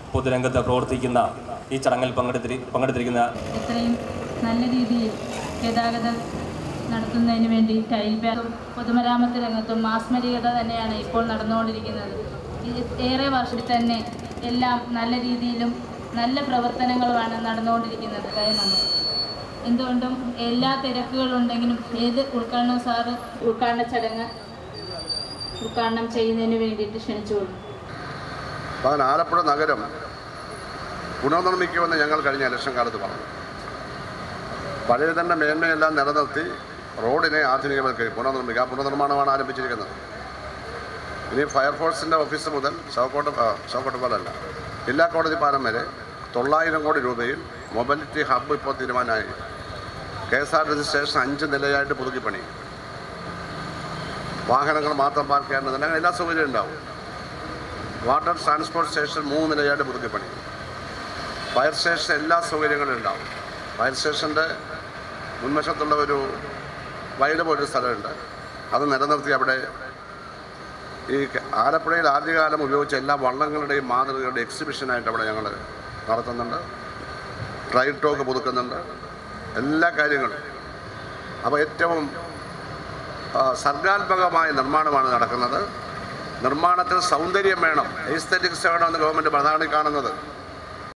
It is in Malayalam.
പൊതുരംഗത്ത് പ്രവർത്തിക്കുന്ന ഈ ചടങ്ങിൽ പങ്കെടുത്തി പങ്കെടുത്തിരിക്കുന്ന എത്രയും നല്ല രീതിയിൽ ഗതാഗതം നടത്തുന്നതിന് വേണ്ടി ടൈൽ ബാഗും പൊതുമരാമത്ത് രംഗത്തും മാസ്മരികത തന്നെയാണ് ഇപ്പോൾ നടന്നുകൊണ്ടിരിക്കുന്നത് ഇത് ഏറെ വർഷത്തിൽ തന്നെ എല്ലാം നല്ല രീതിയിലും നല്ല പ്രവർത്തനങ്ങളുമാണ് നടന്നുകൊണ്ടിരിക്കുന്നത് കഴിയുന്നത് എന്തുകൊണ്ടും എല്ലാ തിരക്കുകളുണ്ടെങ്കിലും ഏത് ഉദ്ഘാടനവും സാറ് ഉദ്ഘാടന ചടങ്ങ് ഉദ്ഘാടനം ചെയ്യുന്നതിന് വേണ്ടിയിട്ട് ക്ഷണിച്ചുകൊള്ളും അപ്പോൾ അങ്ങനെ ആലപ്പുഴ നഗരം പുനർനിർമ്മിക്കുമെന്ന് ഞങ്ങൾ കഴിഞ്ഞ ഇലക്ഷൻ കാലത്ത് പറഞ്ഞു പഴയ തന്നെ മേന്മയെല്ലാം നിലനിർത്തി റോഡിനെ ആധുനികവൽക്കരിക്കും പുനർനിർമ്മിക്കുക ആ പുനർനിർമ്മാണമാണ് ആരംഭിച്ചിരിക്കുന്നത് ഇനി ഫയർഫോഴ്സിൻ്റെ ഓഫീസ് മുതൽ ചൗക്കോട്ട് ആ, ചൗക്കോട്ട് പോലല്ല ജില്ലാ കോടതി പാലം വരെ തൊള്ളായിരം കോടി രൂപയിൽ മൊബിലിറ്റി ഹബ്ബ് ഇപ്പോൾ തീരുമാനമായി K S R T C station അഞ്ച് നിലയായിട്ട് പുതുക്കി പണി വാഹനങ്ങൾ മാത്രം പാർക്ക് ചെയ്യാൻ അങ്ങനെ എല്ലാ സൗകര്യവും ഉണ്ടാവും വാട്ടർ ട്രാൻസ്പോർട്ട് സ്റ്റേഷൻ മൂന്ന് നിലയായിട്ട് പുതുക്കി പണി ഫയർ സ്റ്റേഷൻ എല്ലാ സൗകര്യങ്ങളും ഉണ്ടാവും ഫയർ സ്റ്റേഷൻ്റെ മുൻവശത്തുള്ള ഒരു വയൽ പോലൊരു സ്ഥലമുണ്ട് അത് നിലനിർത്തി അവിടെ ഈ ക- ആലപ്പുഴയിൽ ആദ്യകാലം ഉപയോഗിച്ച എല്ലാ വള്ളങ്ങളുടെയും മാതൃകകളുടെ എക്സിബിഷനായിട്ട് അവിടെ ഞങ്ങൾ നടത്തുന്നുണ്ട് ട്രൈൽ ടോക്ക് പുതുക്കുന്നുണ്ട് എല്ലാ കാര്യങ്ങളും അപ്പോൾ ഏറ്റവും ആ, സർഗാത്മകമായ നിർമ്മാണമാണ് നടക്കുന്നത് നിർമ്മാണത്തിൽ സൗന്ദര്യം വേണം എസ്തറ്റിക്സ് വേണമെന്ന് ഗവൺമെൻറ് പ്രധാനമായി കാണുന്നത്